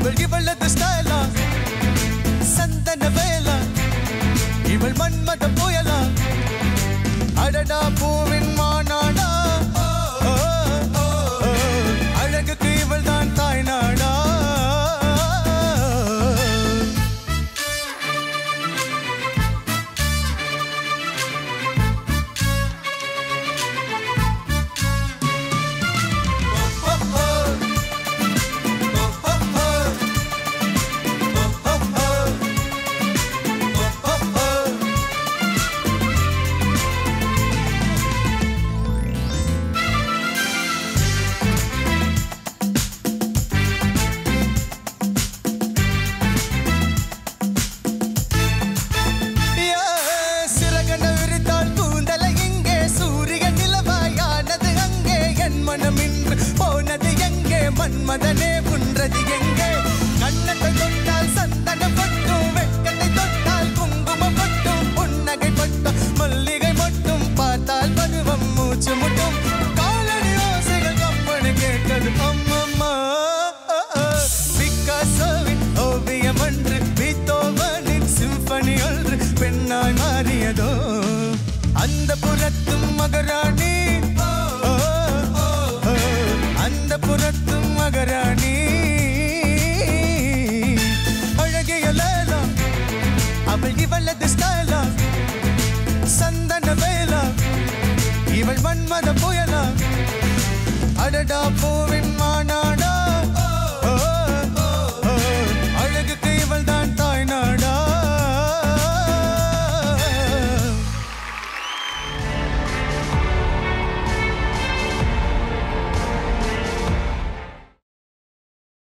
அவள் இவளது ஸ்டைலா சந்தன வேலா இவள் மன்மத புயலா அடடா பூவின் மாநாடா ஓ, ஓ, ஓ, அழகுக்கு இவள் தான் தாய்நாடா சிறகன விரித்தால் கூந்தலை இங்கே சூரியன் நிலவாயானது அங்கே என் மனம் இன்று போனது எங்கே மன்மதனே புன்றது எங்கே கண்ணத்தை தொட்டால் சந்தன பட்டும் வெட்கத்தை தொட்டால் குங்குமம் பட்டும் புன்னகை பட்டும் மல்லிகை மட்டும் பார்த்தால் பருவம் மூச்சு முட்டும் காலடி ஓசைகள் கம்பனு கேட்டது அம்மம்மா பிக்காசோவின் ஓவியம் அன்று பீத்தோவனின் சிம்பனி ஒன்று பெண்ணாய் மாறியதோ அந்த புறத்தும் மகராணி ஓ, ஓ, ஓ, அந்த புறத்தும் மகராணி அழகிய லேலா அவள் இவளது ஸ்டைலா சந்தன வேலா இவள் மன்மத புயலா அடடா போ